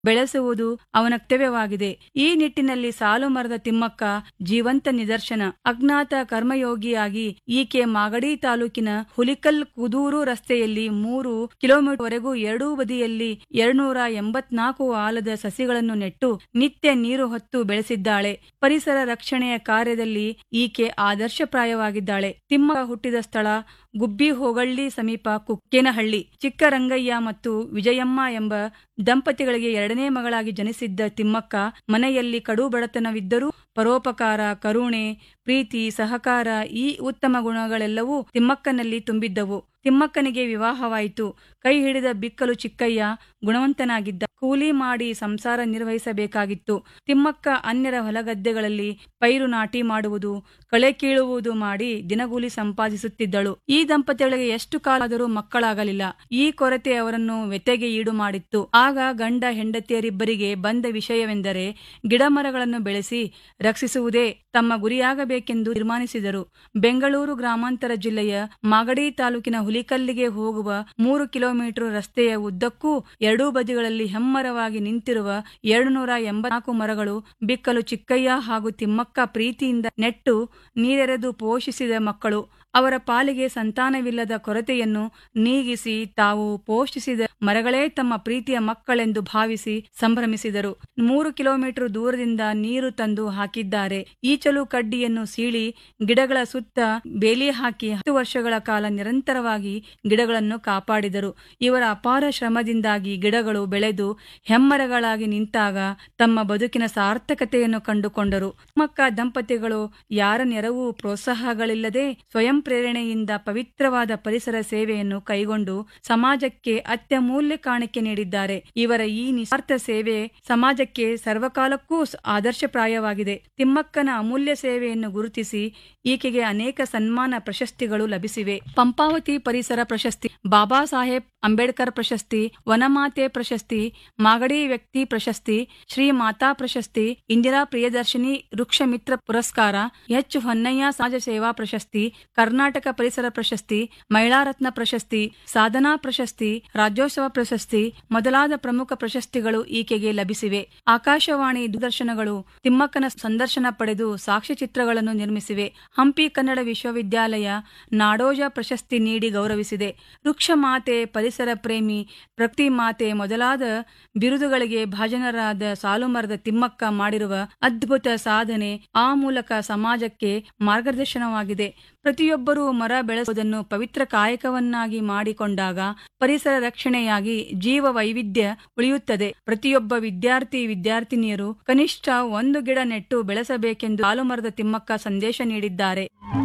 ಬೆಳೆಸುವುದು ಅವನ ಕರ್ತವ್ಯವಾಗಿದೆ ಈ ನಿಟ್ಟಿನಲ್ಲಿ ಸಾಲು ಮರದ ತಿಮ್ಮಕ್ಕ ಜೀವಂತ ನಿದರ್ಶನ ಅಜ್ಞಾತ ಕರ್ಮಯೋಗಿಯಾಗಿ ಈಕೆ ಮಾಗಡಿ ತಾಲೂಕಿನ ಹುಲಿಕಲ್ ಕುದೂರು ರಸ್ತೆಯಲ್ಲಿ ಮೂರು ಕಿಲೋಮೀಟರ್ ವರೆಗೂ ಎರಡೂ ಬದಿಯಲ್ಲಿ ಎರಡ್ನೂರ ಎಂಬತ್ನಾಲ್ಕು ಆಲದ ಸಸಿಗಳನ್ನು ನೆಟ್ಟು ನಿತ್ಯ ನೀರು ಹೊತ್ತು ಬೆಳೆಸಿದ್ದಾಳೆ ಪರಿಸರ ರಕ್ಷಣೆಯ ಕಾರ್ಯದಲ್ಲಿ ಈಕೆ ಆದರ್ಶಪ್ರಾಯವಾಗಿದ್ದಾಳೆ ತಿಮ್ಮಕ್ಕ ಹುಟ್ಟಿದ ಸ್ಥಳ ಗುಬ್ಬಿ ಹೋಗಳ್ಳಿ ಸಮೀಪ ಕುಕ್ಕೇನಹಳ್ಳಿ ಚಿಕ್ಕರಂಗಯ್ಯ ಮತ್ತು ವಿಜಯಮ್ಮ ಎಂಬ ದಂಪತಿಗಳಿಗೆ ಎರಡನೇ ಮಗಳಾಗಿ ಜನಿಸಿದ್ದ ತಿಮ್ಮಕ್ಕ ಮನೆಯಲ್ಲಿ ಕಡು ಬಡತನವಿದ್ದರೂ ಪರೋಪಕಾರ ಕರುಣೆ ಪ್ರೀತಿ ಸಹಕಾರ ಈ ಉತ್ತಮ ಗುಣಗಳೆಲ್ಲವೂ ತಿಮ್ಮಕ್ಕನಲ್ಲಿ ತುಂಬಿದ್ದವು ತಿಮ್ಮಕ್ಕನಿಗೆ ವಿವಾಹವಾಯಿತು ಕೈ ಹಿಡಿದ ಬಿಕ್ಕಲು ಚಿಕ್ಕಯ್ಯ ಗುಣವಂತನಾಗಿದ್ದ ಕೂಲಿ ಮಾಡಿ ಸಂಸಾರ ನಿರ್ವಹಿಸಬೇಕಾಗಿತ್ತು ತಿಮ್ಮಕ್ಕ ಅನ್ಯರ ಹೊಲಗದ್ದೆಗಳಲ್ಲಿ ಪೈರು ನಾಟಿ ಮಾಡುವುದು ಕಳೆ ಕೀಳುವುದು ಮಾಡಿ ದಿನಗೂಲಿ ಸಂಪಾದಿಸುತ್ತಿದ್ದಳು ಈ ದಂಪತಿಗಳಿಗೆ ಎಷ್ಟು ಕಾಲಾದರೂ ಮಕ್ಕಳಾಗಲಿಲ್ಲ ಈ ಕೊರತೆ ಅವರನ್ನು ವ್ಯತೆಗೆ ಈಡು ಮಾಡಿತ್ತು ಆಗ ಗಂಡ ಹೆಂಡತಿಯರಿಬ್ಬರಿಗೆ ಬಂದ ವಿಷಯವೆಂದರೆ ಗಿಡಮರಗಳನ್ನು ಬೆಳೆಸಿ ರಕ್ಷಿಸುವುದೇ ತಮ್ಮ ಗುರಿಯಾಗಬೇಕೆಂದು ತೀರ್ಮಾನಿಸಿದರು ಬೆಂಗಳೂರು ಗ್ರಾಮಾಂತರ ಜಿಲ್ಲೆಯ ಮಾಗಡಿ ತಾಲೂಕಿನ ಹುಲಿಕಲ್ಲಿಗೆ ಹೋಗುವ ಮೂರು ಕಿಲೋಮೀಟರ್ ರಸ್ತೆಯ ಉದ್ದಕ್ಕೂ ಎರಡೂ ಬದಿಗಳಲ್ಲಿ ಹೆಮ್ಮರವಾಗಿ ನಿಂತಿರುವ ಎರಡು ನೂರ ಎಂಬತ್ನಾಲ್ಕು ಮರಗಳು ಬಿಕ್ಕಲು ಚಿಕ್ಕಯ್ಯ ಹಾಗೂ ತಿಮ್ಮಕ್ಕ ಪ್ರೀತಿಯಿಂದ ನೆಟ್ಟು ನೀರೆರೆದು ಪೋಷಿಸಿದ ಮಕ್ಕಳು ಅವರ ಪಾಲಿಗೆ ಸಂತಾನವಿಲ್ಲದ ಕೊರತೆಯನ್ನು ನೀಗಿಸಿ ತಾವು ಪೋಷಿಸಿದ ಮರಗಳೇ ತಮ್ಮ ಪ್ರೀತಿಯ ಮಕ್ಕಳೆಂದು ಭಾವಿಸಿ ಸಂಭ್ರಮಿಸಿದರು ಮೂರು ಕಿಲೋಮೀಟರ್ ದೂರದಿಂದ ನೀರು ತಂದು ಹಾಕಿದ್ದಾರೆ ಈಚಲು ಕಡ್ಡಿಯನ್ನು ಸೀಳಿ ಗಿಡಗಳ ಸುತ್ತ ಬೇಲಿ ಹಾಕಿ ಹತ್ತು ವರ್ಷಗಳ ಕಾಲ ನಿರಂತರವಾಗಿ ಗಿಡಗಳನ್ನು ಕಾಪಾಡಿದರು ಇವರ ಅಪಾರ ಶ್ರಮದಿಂದಾಗಿ ಗಿಡಗಳು ಬೆಳೆದು ಹೆಮ್ಮರಗಳಾಗಿ ನಿಂತಾಗ ತಮ್ಮ ಬದುಕಿನ ಸಾರ್ಥಕತೆಯನ್ನು ಕಂಡುಕೊಂಡರು ಮಕ್ಕ ದಂಪತಿಗಳು ಯಾರ ನೆರವು ಪ್ರೋತ್ಸಾಹಗಳಿಲ್ಲದೆ ಸ್ವಯಂ ಪ್ರೇರಣೆಯಿಂದ ಪವಿತ್ರವಾದ ಪರಿಸರ ಸೇವೆಯನ್ನು ಕೈಗೊಂಡು ಸಮಾಜಕ್ಕೆ ಅತ್ಯಮೂಲ್ಯ ಕಾಣಿಕೆ ನೀಡಿದ್ದಾರೆ ಇವರ ಈ ನಿಸ್ವಾರ್ಥ ಸೇವೆ ಸಮಾಜಕ್ಕೆ ಸರ್ವಕಾಲಕ್ಕೂ ಆದರ್ಶಪ್ರಾಯವಾಗಿದೆ ತಿಮ್ಮಕ್ಕನ ಅಮೂಲ್ಯ ಸೇವೆಯನ್ನು ಗುರುತಿಸಿ ಈಕೆಗೆ ಅನೇಕ ಸನ್ಮಾನ ಪ್ರಶಸ್ತಿಗಳು ಲಭಿಸಿವೆ ಪಂಪಾವತಿ ಪರಿಸರ ಪ್ರಶಸ್ತಿ ಬಾಬಾ ಸಾಹೇಬ್ ಅಂಬೇಡ್ಕರ್ ಪ್ರಶಸ್ತಿ ವನಮಾತೆ ಪ್ರಶಸ್ತಿ ಮಾಗಡಿ ವ್ಯಕ್ತಿ ಪ್ರಶಸ್ತಿ ಶ್ರೀ ಮಾತಾ ಪ್ರಶಸ್ತಿ ಇಂದಿರಾ ಪ್ರಿಯದರ್ಶಿನಿ ವೃಕ್ಷ ಮಿತ್ರ ಪುರಸ್ಕಾರ ಎಚ್ ಹೊನ್ನಯ್ಯ ಸಮಾಜ ಸೇವಾ ಪ್ರಶಸ್ತಿ ಕರ್ನಾಟಕ ಪರಿಸರ ಪ್ರಶಸ್ತಿ ಮಹಿಳಾ ರತ್ನ ಪ್ರಶಸ್ತಿ ಸಾಧನಾ ಪ್ರಶಸ್ತಿ ರಾಜ್ಯೋತ್ಸವ ಪ್ರಶಸ್ತಿ ಮೊದಲಾದ ಪ್ರಮುಖ ಪ್ರಶಸ್ತಿಗಳು ಈಕೆಗೆ ಲಭಿಸಿವೆ ಆಕಾಶವಾಣಿ ದೂರದರ್ಶನಗಳು ತಿಮ್ಮಕ್ಕನ ಸಂದರ್ಶನ ಪಡೆದು ಸಾಕ್ಷ್ಯಚಿತ್ರಗಳನ್ನು ನಿರ್ಮಿಸಿವೆ ಹಂಪಿ ಕನ್ನಡ ವಿಶ್ವವಿದ್ಯಾಲಯ ನಾಡೋಜ ಪ್ರಶಸ್ತಿ ನೀಡಿ ಗೌರವಿಸಿದೆ ವೃಕ್ಷ ಮಾತೆ ಪರಿಸರ ಪ್ರೇಮಿ ಪ್ರಕೃತಿ ಮಾತೆ ಮೊದಲಾದ ಬಿರುದುಗಳಿಗೆ ಭಾಜನರಾದ ಸಾಲುಮರದ ತಿಮ್ಮಕ್ಕ ಮಾಡಿರುವ ಅದ್ಭುತ ಸಾಧನೆ ಆ ಮೂಲಕ ಸಮಾಜಕ್ಕೆ ಮಾರ್ಗದರ್ಶನವಾಗಿದೆ ಪ್ರತಿಯೊಬ್ಬರೂ ಮರ ಬೆಳೆಸುವುದನ್ನು ಪವಿತ್ರ ಕಾಯಕವನ್ನಾಗಿ ಮಾಡಿಕೊಂಡಾಗ ಪರಿಸರ ರಕ್ಷಣೆಯಾಗಿ ಜೀವ ವೈವಿಧ್ಯ ಉಳಿಯುತ್ತದೆ ಪ್ರತಿಯೊಬ್ಬ ವಿದ್ಯಾರ್ಥಿ ವಿದ್ಯಾರ್ಥಿನಿಯರು ಕನಿಷ್ಠ ಒಂದು ಗಿಡ ನೆಟ್ಟು ಬೆಳೆಸಬೇಕೆಂದು ಸಾಲುಮರದ ತಿಮ್ಮಕ್ಕ ಸಂದೇಶ ನೀಡಿದ್ದಾರೆ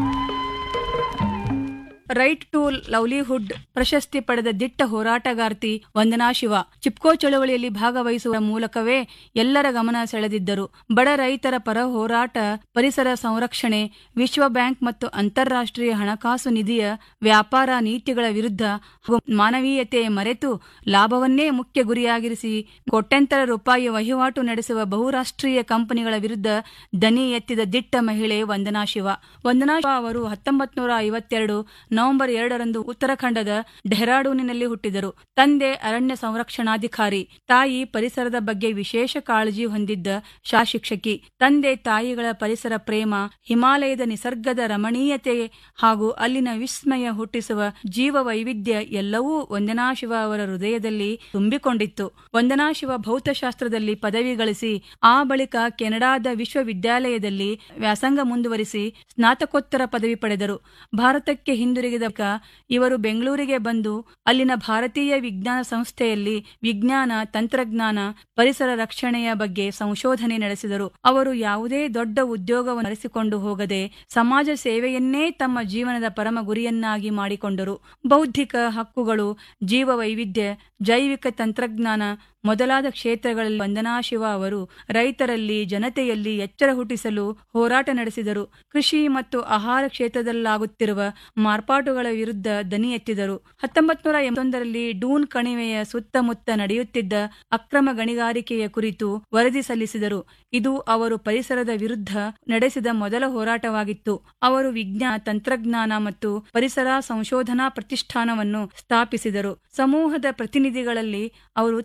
ರೈಟ್ ಟು ಲವ್ಲಿಹುಡ್ ಪ್ರಶಸ್ತಿ ಪಡೆದ ದಿಟ್ಟ ಹೋರಾಟಗಾರ್ತಿ ವಂದನಾ ಶಿವ ಚಿಪ್ಕೋ ಚಳವಳಿಯಲ್ಲಿ ಭಾಗವಹಿಸುವ ಮೂಲಕವೇ ಎಲ್ಲರ ಗಮನ ಸೆಳೆದಿದ್ದರು ಬಡ ರೈತರ ಪರ ಹೋರಾಟ ಪರಿಸರ ಸಂರಕ್ಷಣೆ ವಿಶ್ವ ಬ್ಯಾಂಕ್ ಮತ್ತು ಅಂತಾರಾಷ್ಟ್ರೀಯ ಹಣಕಾಸು ನಿಧಿಯ ವ್ಯಾಪಾರ ನೀತಿಗಳ ವಿರುದ್ಧ ಹಾಗೂ ಮಾನವೀಯತೆ ಮರೆತು ಲಾಭವನ್ನೇ ಮುಖ್ಯ ಗುರಿಯಾಗಿರಿಸಿ ಕೋಟ್ಯಂತರ ರೂಪಾಯಿ ವಹಿವಾಟು ನಡೆಸುವ ಬಹುರಾಷ್ಟ್ರೀಯ ಕಂಪನಿಗಳ ವಿರುದ್ಧ ದನಿ ಎತ್ತಿದ ದಿಟ್ಟ ಮಹಿಳೆ ವಂದನಾ ಶಿವ ವಂದನಾ ಶಿವ ಅವರು ಹತ್ತೊಂಬತ್ ನೂರ ಐವತ್ತೆರಡು ನವೆಂಬರ್ ಎರಡರಂದು ಉತ್ತರಾಖಂಡದ ಡೆಹ್ರಾಡೂನಿನಲ್ಲಿ ಹುಟ್ಟಿದರು ತಂದೆ ಅರಣ್ಯ ಸಂರಕ್ಷಣಾಧಿಕಾರಿ ತಾಯಿ ಪರಿಸರದ ಬಗ್ಗೆ ವಿಶೇಷ ಕಾಳಜಿ ಹೊಂದಿದ್ದ ಶಾ ಶಿಕ್ಷಕಿ ತಂದೆ ತಾಯಿಗಳ ಪರಿಸರ ಪ್ರೇಮ ಹಿಮಾಲಯದ ನಿಸರ್ಗದ ರಮಣೀಯತೆ ಹಾಗೂ ಅಲ್ಲಿನ ವಿಸ್ಮಯ ಹುಟ್ಟಿಸುವ ಜೀವ ವೈವಿಧ್ಯ ಎಲ್ಲವೂ ವಂದನಾ ಶಿವ ಅವರ ಹೃದಯದಲ್ಲಿ ತುಂಬಿಕೊಂಡಿತ್ತು ವಂದನಾ ಶಿವ ಭೌತಶಾಸ್ತ್ರದಲ್ಲಿ ಪದವಿ ಗಳಿಸಿ ಆ ಬಳಿಕ ಕೆನಡಾದ ವಿಶ್ವವಿದ್ಯಾಲಯದಲ್ಲಿ ವ್ಯಾಸಂಗ ಮುಂದುವರಿಸಿ ಸ್ನಾತಕೋತ್ತರ ಪದವಿ ಪಡೆದರು ಭಾರತಕ್ಕೆ ಹಿಂದಿರುಗಿದ ಇವರು ಬೆಂಗಳೂರಿಗೆ ಬಂದು ಅಲ್ಲಿನ ಭಾರತೀಯ ವಿಜ್ಞಾನ ಸಂಸ್ಥೆಯಲ್ಲಿ ವಿಜ್ಞಾನ ತಂತ್ರಜ್ಞಾನ ಪರಿಸರ ರಕ್ಷಣೆಯ ಬಗ್ಗೆ ಸಂಶೋಧನೆ ನಡೆಸಿದರು ಅವರು ಯಾವುದೇ ದೊಡ್ಡ ಉದ್ಯೋಗವನ್ನು ನಡೆಸಿಕೊಂಡು ಹೋಗದೆ ಸಮಾಜ ಸೇವೆಯನ್ನೇ ತಮ್ಮ ಜೀವನದ ಪರಮ ಗುರಿಯನ್ನಾಗಿ ಮಾಡಿಕೊಂಡರು ಬೌದ್ಧಿಕ ಹಕ್ಕುಗಳು ಜೀವ ವೈವಿಧ್ಯ ಜೈವಿಕ ತಂತ್ರಜ್ಞಾನ ಮೊದಲಾದ ಕ್ಷೇತ್ರಗಳಲ್ಲಿ ವಂದನಾ ಶಿವ ಅವರು ರೈತರಲ್ಲಿ ಜನತೆಯಲ್ಲಿ ಎಚ್ಚರ ಹುಟ್ಟಿಸಲು ಹೋರಾಟ ನಡೆಸಿದರು ಕೃಷಿ ಮತ್ತು ಆಹಾರ ಕ್ಷೇತ್ರದಲ್ಲಾಗುತ್ತಿರುವ ಮಾರ್ಪಾಟುಗಳ ವಿರುದ್ಧ ದನಿ ಎತ್ತಿದರು ಹತ್ತೊಂಬತ್ ನೂರ ಎಂಬತ್ತೊಂದರಲ್ಲಿ ಡೂನ್ ಕಣಿವೆಯ ಸುತ್ತಮುತ್ತ ನಡೆಯುತ್ತಿದ್ದ ಅಕ್ರಮ ಗಣಿಗಾರಿಕೆಯ ಕುರಿತು ವರದಿ ಸಲ್ಲಿಸಿದರು ಇದು ಅವರು ಪರಿಸರದ ವಿರುದ್ಧ ನಡೆಸಿದ ಮೊದಲ ಹೋರಾಟವಾಗಿತ್ತು ಅವರು ವಿಜ್ಞಾನ ತಂತ್ರಜ್ಞಾನ ಮತ್ತು ಪರಿಸರ ಸಂಶೋಧನಾ ಪ್ರತಿಷ್ಠಾನವನ್ನು ಸ್ಥಾಪಿಸಿದರು ಸಮೂಹದ ಪ್ರತಿನಿಧಿಗಳಲ್ಲಿ ಅವರು ತಜ್ಞರಾಗಿ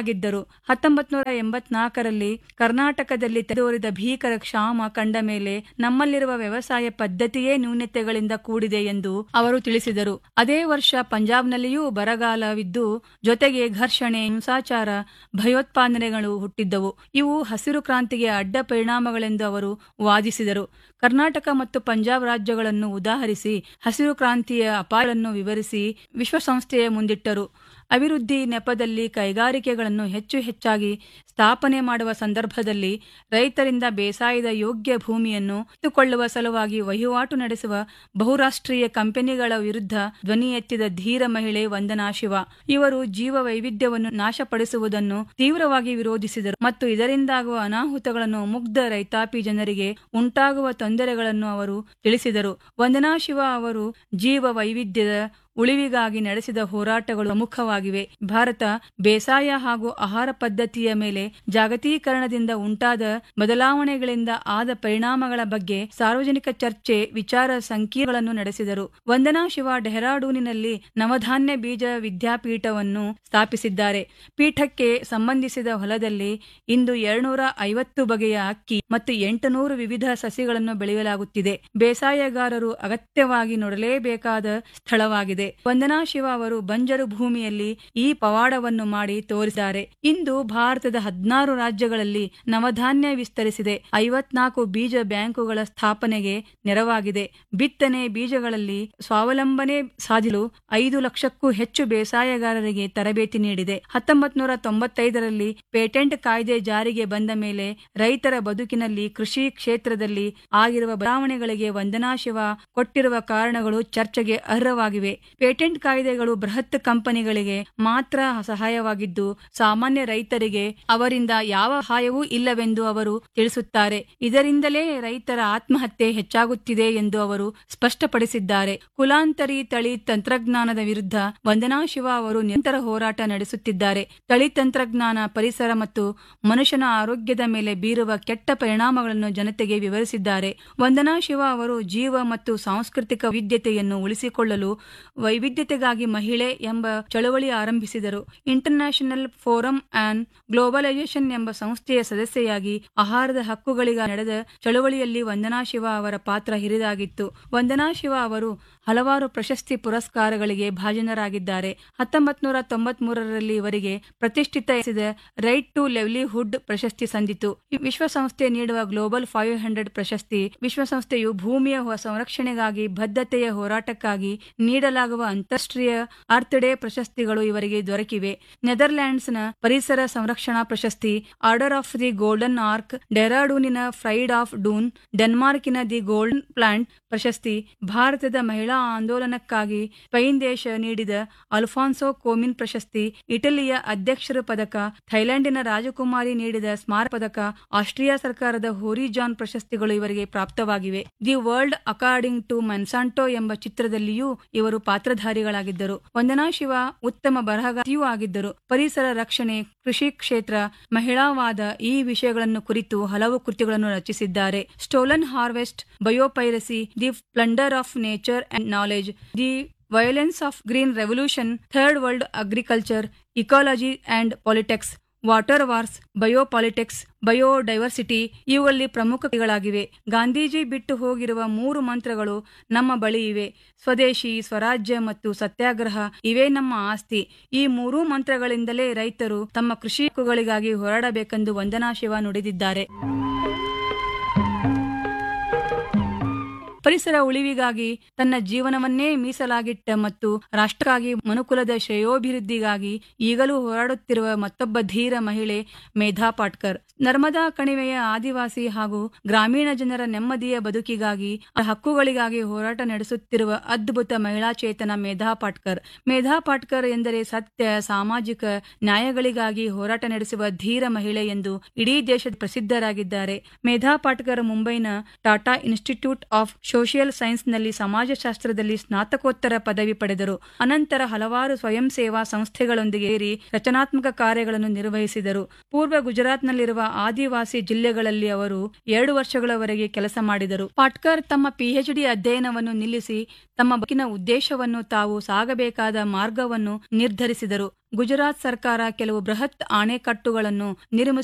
ಮಗಳಾಗಿದ್ದರು ಹತ್ತೊಂಬತ್ ನೂರ ಎಂಬತ್ನಾಲ್ಕರಲ್ಲಿ ಕರ್ನಾಟಕದಲ್ಲಿ ತಲೆದೋರಿದ ಭೀಕರ ಕ್ಷಾಮ ಕಂಡ ಮೇಲೆ ನಮ್ಮಲ್ಲಿರುವ ವ್ಯವಸಾಯ ಪದ್ಧತಿಯೇ ನ್ಯೂನತೆಗಳಿಂದ ಕೂಡಿದೆ ಎಂದು ಅವರು ತಿಳಿಸಿದರು ಅದೇ ವರ್ಷ ಪಂಜಾಬ್ನಲ್ಲಿಯೂ ಬರಗಾಲವಿದ್ದು ಜೊತೆಗೆ ಘರ್ಷಣೆ ಹಿಂಸಾಚಾರ ಭಯೋತ್ಪಾದನೆಗಳು ಹುಟ್ಟಿದ್ದವು ಇವು ಹಸಿರು ಕ್ರಾಂತಿಗೆ ಅಡ್ಡ ಪರಿಣಾಮಗಳೆಂದು ಅವರು ವಾದಿಸಿದರು ಕರ್ನಾಟಕ ಮತ್ತು ಪಂಜಾಬ್ ರಾಜ್ಯಗಳನ್ನು ಉದಾಹರಿಸಿ ಹಸಿರು ಕ್ರಾಂತಿಯ ಅಪಾಯಗಳನ್ನು ವಿವರಿಸಿ ವಿಶ್ವಸಂಸ್ಥೆಯ ಮುಂದಿಟ್ಟರು ಅಭಿವೃದ್ಧಿ ನೆಪದಲ್ಲಿ ಕೈಗಾರಿಕೆಗಳನ್ನು ಹೆಚ್ಚು ಹೆಚ್ಚಾಗಿ ಸ್ಥಾಪನೆ ಮಾಡುವ ಸಂದರ್ಭದಲ್ಲಿ ರೈತರಿಂದ ಬೇಸಾಯದ ಯೋಗ್ಯ ಭೂಮಿಯನ್ನು ಕಿತ್ತುಕೊಳ್ಳುವ ಸಲುವಾಗಿ ವಹಿವಾಟು ನಡೆಸುವ ಬಹುರಾಷ್ಟ್ರೀಯ ಕಂಪನಿಗಳ ವಿರುದ್ಧ ಧ್ವನಿ ಎತ್ತಿದ ಧೀರ ಮಹಿಳೆ ವಂದನಾ ಶಿವ ಇವರು ಜೀವ ವೈವಿಧ್ಯವನ್ನು ನಾಶಪಡಿಸುವುದನ್ನು ತೀವ್ರವಾಗಿ ವಿರೋಧಿಸಿದರು ಮತ್ತು ಇದರಿಂದಾಗುವ ಅನಾಹುತಗಳನ್ನು ಮುಗ್ಧ ರೈತಾಪಿ ಜನರಿಗೆ ಉಂಟಾಗುವ ತೊಂದರೆಗಳನ್ನು ಅವರು ತಿಳಿಸಿದರು ವಂದನಾ ಶಿವ ಅವರು ಜೀವ ವೈವಿಧ್ಯದ ಉಳಿವಿಗಾಗಿ ನಡೆಸಿದ ಹೋರಾಟಗಳು ಪ್ರಮುಖವಾಗಿವೆ ಭಾರತ ಬೇಸಾಯ ಹಾಗೂ ಆಹಾರ ಪದ್ಧತಿಯ ಮೇಲೆ ಜಾಗತೀಕರಣದಿಂದ ಉಂಟಾದ ಬದಲಾವಣೆಗಳಿಂದ ಆದ ಪರಿಣಾಮಗಳ ಬಗ್ಗೆ ಸಾರ್ವಜನಿಕ ಚರ್ಚೆ ವಿಚಾರ ಸಂಕಿರಣಗಳನ್ನು ನಡೆಸಿದರು ವಂದನಾ ಶಿವ ಡೆಹ್ರಾಡೂನಿನಲ್ಲಿ ನವಧಾನ್ಯ ಬೀಜ ವಿದ್ಯಾಪೀಠವನ್ನು ಸ್ಥಾಪಿಸಿದ್ದಾರೆ ಪೀಠಕ್ಕೆ ಸಂಬಂಧಿಸಿದ ಹೊಲದಲ್ಲಿ ಇಂದು ಎರಡ್ನೂರ ಐವತ್ತು ಬಗೆಯ ಅಕ್ಕಿ ಮತ್ತು ಎಂಟುನೂರು ವಿವಿಧ ಸಸಿಗಳನ್ನು ಬೆಳೆಯಲಾಗುತ್ತಿದೆ ಬೇಸಾಯಗಾರರು ಅಗತ್ಯವಾಗಿ ನೋಡಲೇಬೇಕಾದ ಸ್ಥಳವಾಗಿದೆ ವಂದನಾ ಶಿವ ಅವರು ಬಂಜರು ಭೂಮಿಯಲ್ಲಿ ಈ ಪವಾಡವನ್ನು ಮಾಡಿ ತೋರಿಸಿದ್ದಾರೆ ಇಂದು ಭಾರತದ ಹದಿನಾರು ರಾಜ್ಯಗಳಲ್ಲಿ ನವಧಾನ್ಯ ವಿಸ್ತರಿಸಿದೆ ಐವತ್ನಾಲ್ಕು ಬೀಜ ಬ್ಯಾಂಕುಗಳ ಸ್ಥಾಪನೆಗೆ ನೆರವಾಗಿದೆ ಬಿತ್ತನೆ ಬೀಜಗಳಲ್ಲಿ ಸ್ವಾವಲಂಬನೆ ಸಾಧಿಸಲು ಐದು ಲಕ್ಷಕ್ಕೂ ಹೆಚ್ಚು ಬೇಸಾಯಗಾರರಿಗೆ ತರಬೇತಿ ನೀಡಿದೆ ಹತ್ತೊಂಬತ್ ನೂರ ತೊಂಬತ್ತೈದರಲ್ಲಿ ಪೇಟೆಂಟ್ ಕಾಯ್ದೆ ಜಾರಿಗೆ ಬಂದ ಮೇಲೆ ರೈತರ ಬದುಕಿನಲ್ಲಿ ಕೃಷಿ ಕ್ಷೇತ್ರದಲ್ಲಿ ಆಗಿರುವ ಬದಲಾವಣೆಗಳಿಗೆ ವಂದನಾ ಶಿವ ಕೊಟ್ಟಿರುವ ಕಾರಣಗಳು ಚರ್ಚೆಗೆ ಅರ್ಹವಾಗಿವೆ ಪೇಟೆಂಟ್ ಕಾಯ್ದೆಗಳು ಬೃಹತ್ ಕಂಪನಿಗಳಿಗೆ ಮಾತ್ರ ಸಹಾಯವಾಗಿದ್ದು ಸಾಮಾನ್ಯ ರೈತರಿಗೆ ಅವರಿಂದ ಯಾವ ಸಹಾಯವೂ ಇಲ್ಲವೆಂದು ಅವರು ತಿಳಿಸುತ್ತಾರೆ ಇದರಿಂದಲೇ ರೈತರ ಆತ್ಮಹತ್ಯೆ ಹೆಚ್ಚಾಗುತ್ತಿದೆ ಎಂದು ಅವರು ಸ್ಪಷ್ಟಪಡಿಸಿದ್ದಾರೆ ಕುಲಾಂತರಿ ತಳಿ ತಂತ್ರಜ್ಞಾನದ ವಿರುದ್ಧ ವಂದನಾ ಶಿವ ಅವರು ನಿರಂತರ ಹೋರಾಟ ನಡೆಸುತ್ತಿದ್ದಾರೆ ತಳಿ ತಂತ್ರಜ್ಞಾನ ಪರಿಸರ ಮತ್ತು ಮನುಷ್ಯನ ಆರೋಗ್ಯದ ಮೇಲೆ ಬೀರುವ ಕೆಟ್ಟ ಪರಿಣಾಮಗಳನ್ನು ಜನತೆಗೆ ವಿವರಿಸಿದ್ದಾರೆ ವಂದನಾ ಶಿವ ಅವರು ಜೀವ ಮತ್ತು ಸಾಂಸ್ಕೃತಿಕ ವೈವಿಧ್ಯತೆಯನ್ನು ಉಳಿಸಿಕೊಳ್ಳಲು ವೈವಿಧ್ಯತೆಗಾಗಿ ಮಹಿಳೆ ಎಂಬ ಚಳವಳಿ ಆರಂಭಿಸಿದರು ಇಂಟರ್ನ್ಯಾಷನಲ್ ಫೋರಂ ಆನ್ ಗ್ಲೋಬಲೈಸೇಷನ್ ಎಂಬ ಸಂಸ್ಥೆಯ ಸದಸ್ಯೆಯಾಗಿ ಆಹಾರದ ಹಕ್ಕುಗಳಿಗಾಗಿ ನಡೆದ ಚಳವಳಿಯಲ್ಲಿ ವಂದನಾ ಶಿವ ಅವರ ಪಾತ್ರ ಹಿರಿದಾಗಿತ್ತು ವಂದನಾ ಶಿವ ಅವರು ಹಲವಾರು ಪ್ರಶಸ್ತಿ ಪುರಸ್ಕಾರಗಳಿಗೆ ಭಾಜನರಾಗಿದ್ದಾರೆ ಹತ್ತೊಂಬತ್ ನೂರ ತೊಂಬತ್ ಮೂರರಲ್ಲಿ ಇವರಿಗೆ ಪ್ರತಿಷ್ಠಿತ ರೈಟ್ ಟು ಲೆವ್ಲಿಹುಡ್ ಪ್ರಶಸ್ತಿ ಸಂದಿತು ವಿಶ್ವಸಂಸ್ಥೆ ನೀಡುವ ಗ್ಲೋಬಲ್ ಫೈವ್ ಹಂಡ್ರೆಡ್ ಪ್ರಶಸ್ತಿ ವಿಶ್ವಸಂಸ್ಥೆಯು ಭೂಮಿಯ ಸಂರಕ್ಷಣೆಗಾಗಿ ಬದ್ಧತೆಯ ಹೋರಾಟಕ್ಕಾಗಿ ನೀಡಲಾಗುವ ಅಂತಾರಾಷ್ಟ್ರೀಯ ಅರ್ತ್ ಡೇ ಪ್ರಶಸ್ತಿಗಳು ಇವರಿಗೆ ದೊರಕಿವೆ ನೆದರ್ಲ್ಯಾಂಡ್ಸ್ನ ಪರಿಸರ ಸಂರಕ್ಷಣಾ ಪ್ರಶಸ್ತಿ order of the golden ark ಡೆರಾಡೂನಿನ ಫ್ರೈಡ್ ಆಫ್ ಡೂನ್ ಡೆನ್ಮಾರ್ಕಿನ ದಿ ಗೋಲ್ಡನ್ ಪ್ಲಾಂಟ್ ಪ್ರಶಸ್ತಿ ಭಾರತದ ಮಹಿಳಾ ಆಂದೋಲನಕ್ಕಾಗಿ ಸ್ಪೈನ್ ದೇಶ ನೀಡಿದ ಅಲ್ಫಾನ್ಸೋ ಕೋಮಿನ್ ಪ್ರಶಸ್ತಿ ಇಟಲಿಯ ಅಧ್ಯಕ್ಷರ ಪದಕ ಥೈಲ್ಯಾಂಡಿನ ರಾಜಕುಮಾರಿ ನೀಡಿದ ಸ್ಮಾರಕ ಪದಕ ಆಸ್ಟ್ರಿಯಾ ಸರ್ಕಾರದ ಹೋರಿಜಾನ್ ಪ್ರಶಸ್ತಿಗಳು ಇವರಿಗೆ ಪ್ರಾಪ್ತವಾಗಿವೆ the world according to Monsanto ಎಂಬ ಚಿತ್ರದಲ್ಲಿಯೂ ಇವರು ಪಾತ್ರಧಾರಿಗಳಾಗಿದ್ದರು ವಂದನಾ ಶಿವ ಉತ್ತಮ ಬರಹಗಾತಿಯೂ ಆಗಿದ್ದರು ಪರಿಸರ ರಕ್ಷಣೆ ಕೃಷಿ ಕ್ಷೇತ್ರ ಮಹಿಳಾವಾದ ಈ ವಿಷಯಗಳನ್ನು ಕುರಿತು ಹಲವು ಕೃತಿಗಳನ್ನು ರಚಿಸಿದ್ದಾರೆ stolen harvest biopiracy the plunder of nature and knowledge the violence of green revolution third world agriculture ecology and politics water wars biopolitics biodiversity ಇವುಗಳಲ್ಲಿ ಪ್ರಮುಖ ಕೃತಿಗಳಾಗಿವೆ ಗಾಂಧೀಜಿ ಬಿಟ್ಟು ಹೋಗಿರುವ ಮೂರು ಮಂತ್ರಗಳು ನಮ್ಮ ಬಳಿ ಇವೆ ಸ್ವದೇಶಿ ಸ್ವರಾಜ್ಯ ಮತ್ತು ಸತ್ಯಾಗ್ರಹ ಇವೇ ನಮ್ಮ ಆಸ್ತಿ ಈ ಮೂರೂ ಮಂತ್ರಗಳಿಂದಲೇ ರೈತರು ತಮ್ಮ ಕೃಷಿ ಹಕ್ಕುಗಳಿಗಾಗಿ ಹೋರಾಡಬೇಕೆಂದು ವಂದನಾ ಶಿವ ನುಡಿದಿದ್ದಾರೆ ಪರಿಸರ ಉಳಿವಿಗಾಗಿ ತನ್ನ ಜೀವನವನ್ನೇ ಮೀಸಲಾಗಿಟ್ಟ ಮತ್ತು ರಾಷ್ಟ್ರಕ್ಕಾಗಿ ಮನುಕುಲದ ಶ್ರೇಯೋಭಿವೃದ್ಧಿಗಾಗಿ ಈಗಲೂ ಹೋರಾಡುತ್ತಿರುವ ಮತ್ತೊಬ್ಬ ಧೀರ ಮಹಿಳೆ ಮೇಧಾ ಪಾಟ್ಕರ್ ನರ್ಮದಾ ಕಣಿವೆಯ ಆದಿವಾಸಿ ಹಾಗೂ ಗ್ರಾಮೀಣ ಜನರ ನೆಮ್ಮದಿಯ ಬದುಕಿಗಾಗಿ ಹಕ್ಕುಗಳಿಗಾಗಿ ಹೋರಾಟ ನಡೆಸುತ್ತಿರುವ ಅದ್ಭುತ ಮಹಿಳಾ ಚೇತನ ಮೇಧಾ ಪಾಟ್ಕರ್ ಮೇಧಾ ಪಾಟ್ಕರ್ ಎಂದರೆ ಸತ್ಯ ಸಾಮಾಜಿಕ ನ್ಯಾಯಗಳಿಗಾಗಿ ಹೋರಾಟ ನಡೆಸುವ ಧೀರ ಮಹಿಳೆ ಎಂದು ಇಡೀ ದೇಶದ ಪ್ರಸಿದ್ಧರಾಗಿದ್ದಾರೆ ಮೇಧಾ ಪಾಟ್ಕರ್ ಮುಂಬೈನ ಟಾಟಾ ಇನ್ಸ್ಟಿಟ್ಯೂಟ್ ಆಫ್ ಸೋಷಿಯಲ್ ಸೈನ್ಸ್ನಲ್ಲಿ ಸಮಾಜಶಾಸ್ತ್ರದಲ್ಲಿ ಸ್ನಾತಕೋತ್ತರ ಪದವಿ ಪಡೆದರು ಅನಂತರ ಹಲವಾರು ಸ್ವಯಂ ಸೇವಾ ಸಂಸ್ಥೆಗಳೊಂದಿಗೆ ಸೇರಿ ರಚನಾತ್ಮಕ ಕಾರ್ಯಗಳನ್ನು ನಿರ್ವಹಿಸಿದರು ಪೂರ್ವ ಗುಜರಾತ್ನಲ್ಲಿರುವ ಆದಿವಾಸಿ ಜಿಲ್ಲೆಗಳಲ್ಲಿ ಅವರು ಎರಡು ವರ್ಷಗಳವರೆಗೆ ಕೆಲಸ ಮಾಡಿದರು ಪಾಟ್ಕರ್ ತಮ್ಮ ಪಿಎಚ್ಡಿ ಅಧ್ಯಯನವನ್ನು ನಿಲ್ಲಿಸಿ ತಮ್ಮ ಬದುಕಿನ ಉದ್ದೇಶವನ್ನು ತಾವು ಸಾಗಬೇಕಾದ ಮಾರ್ಗವನ್ನು ನಿರ್ಧರಿಸಿದರು ಗುಜರಾತ್ ಸರ್ಕಾರ ಕೆಲವು ಬೃಹತ್ ಅಣೆಕಟ್ಟುಗಳನ್ನು ನಿರ್ಮಿಸ